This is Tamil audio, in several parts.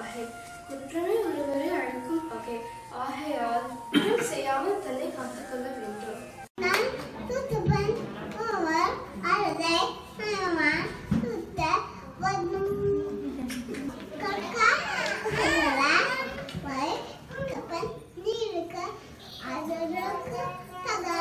பகை குற்றமே ஒருவரை அழிக்கும் பகை ஆகையால் குற்றம் செய்யாமல் தன்னை காத்துக்கொள்ள வேண்டும் நான் தூத்துப்பன் ஓவர் அழுதை மாமா சுத்த வரும் கக்கா கலர வை கப்பன் நீருக்க அதற்கு தகா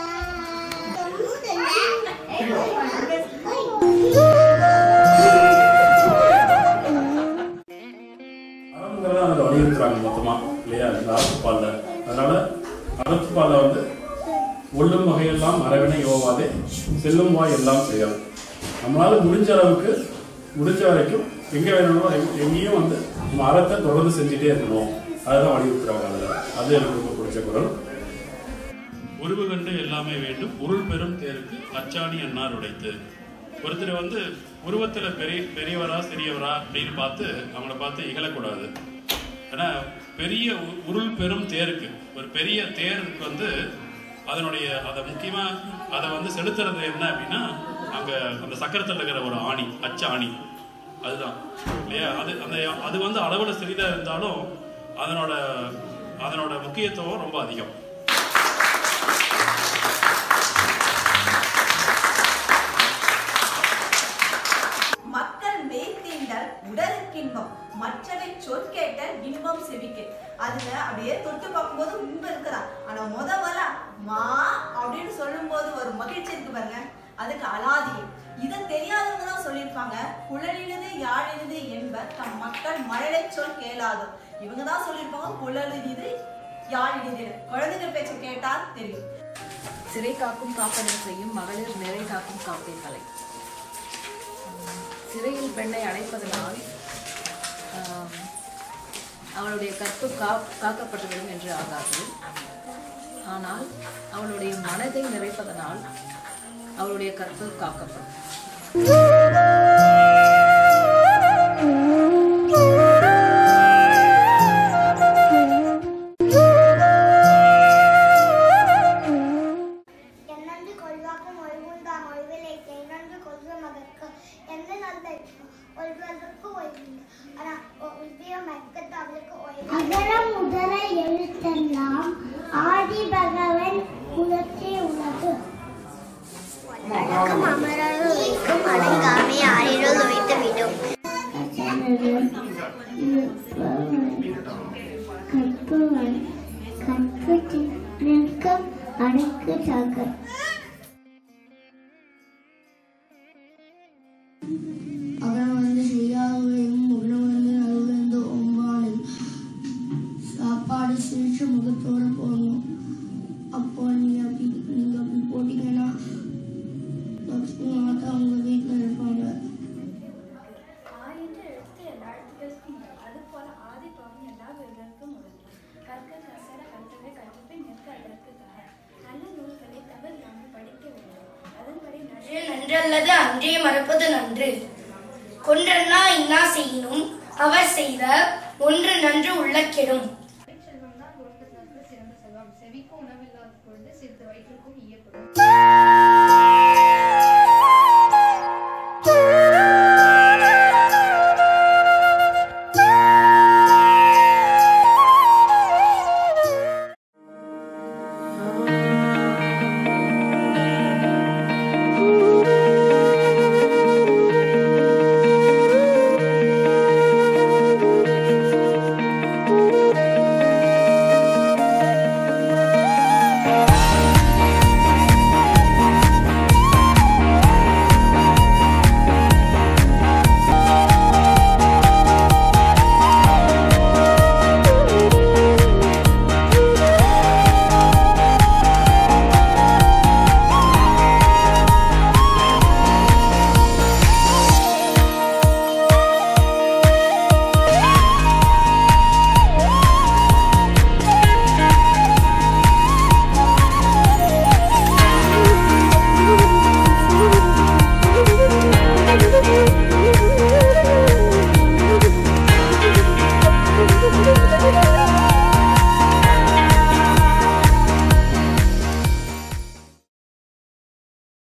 அறம்ங்கிறத அதை வலியுறுத்துறாங்க மொத்தமா இல்லையா இந்த அறத்துப்பால்ல அதனால அறத்துப்பால்ல வந்து ஒள்ளும் வகையெல்லாம் மரவினை யோவாதே செல்லும் வாய் எல்லாம் செய்யலாம் நம்மளால முடிஞ்ச அளவுக்கு முடிஞ்ச வரைக்கும் எங்க வேணுமோ எங்க- எங்கேயும் வந்து நம்ம அறத்தை தொடர்ந்து செஞ்சுட்டே இருக்கணும் அதுதான் வலியுறுத்துறாங்க அதுல அது எனக்கு ரொம்ப பிடிச்ச குரல் உருவு கண்டு எல்லாமே வேண்டும் உருள் பெரும் தேருக்கு அச்சாணி அன்னார் உடைத்து ஒருத்தர் வந்து உருவத்துல பெரிய பெரியவரா சிறியவரா அப்படின்னு பார்த்து அவங்கள பார்த்து இகழக்கூடாது ஏன்னா பெரிய உ- உருள் பெரும் தேருக்கு ஒரு பெரிய தேருக்கு வந்து அதனுடைய அதை முக்கியமா அதை வந்து செலுத்துறது என்ன அப்படின்னா அங்க அந்த சக்கரத்தில் இருக்கிற ஒரு ஆணி அச்ச ஆணி அதுதான் இல்லையா அது அந்த அது வந்து அளவுல சிறிதா இருந்தாலும் அதனோட அதனோட முக்கியத்துவம் ரொம்ப அதிகம் மக்கள் மேய்த்தீண்டல் உடலுக்கின்பம் மற்றவை சொற்கேட்ட இன்பம் செவிக்கு அதுல அப்படியே தொட்டு பார்க்கும்போது இன்பம் இருக்குதா ஆனா முத வர மா அப்படின்னு சொல்லும்போது ஒரு மகிழ்ச்சி இருக்கு பாருங்க அதுக்கு அலாதி இதை தெரியாதவங்க தான் சொல்லியிருப்பாங்க குழலினது யாழினது என்பர் தம் மக்கள் மழலை சொல் கேளாது இவங்க தான் சொல்லியிருப்பாங்க குழலினது யாழினது குழந்தைங்க பேச்சை கேட்டா தெரியும் சிறை காக்கும் காப்பனை செய்யும் மகளிர் நிறை காக்கும் காப்பை கலை சிறையில் பெண்ணை அடைப்பதனால் ஆம், அவளுடைய கற்பு கா காக்கப்பட்டுவிடும் என்று ஆகாது ஆனால் அவளுடைய மனதை நிறைப்பதனால் அவளுடைய கற்பு காக்கப்படும் என்னென்று கொள்வாக்கும் ஒழிவுண்டாம் ஒழிவிலை என்னென்று கொள்ளும் அதற்கு எந்த நல்ல ஒழிவதற்கு ஒழிவில்லை ஆனால் உத்திய மெக்கத்து அவளுக்கு ஒழிவு அகர முதல எழுத்தெல்லாம் ஆதி பகவன் உலகே உலகு வணக்கம் அமரர் வைக்கும் அடங்காமை ஆயிரம் வைத்து விடும் கற்பவன் கற்பு நிற்கும் அடக்கு சாகர் அகரம் வந்து செய்யாதுரையும் உள்ளம் வந்து நடுவிலிருந்து ஒம்பாடு சாப்பாடு சிரிச்சு முகத்தோட போடணும் அப்போ நீங்க அப்படி நீங்க அப்படி போட்டீங்கன்னா லட்சுமி மாதா உங்க வீட்டில் இருப்பாங்க ஆயிட்டு எழுத்து எல்லா எழுத்துக்களுக்கும் இல்லை. அதுபோல ஆதி பவன் எல்லா வேர்களுக்கும் உதவும் கற்க கசர கற்றவை கற்றவை நிற்க அதற்கு தக நல்ல நூல்களை தவறில்லாமல் படிக்க வேண்டும் அதன்படி நன்றி நன்றல்லது அன்றே மறப்பது நன்று கொன்றன்னா இன்னா செய்யினும் அவர் செய்த ஒன்று நன்று உள்ள கெடும்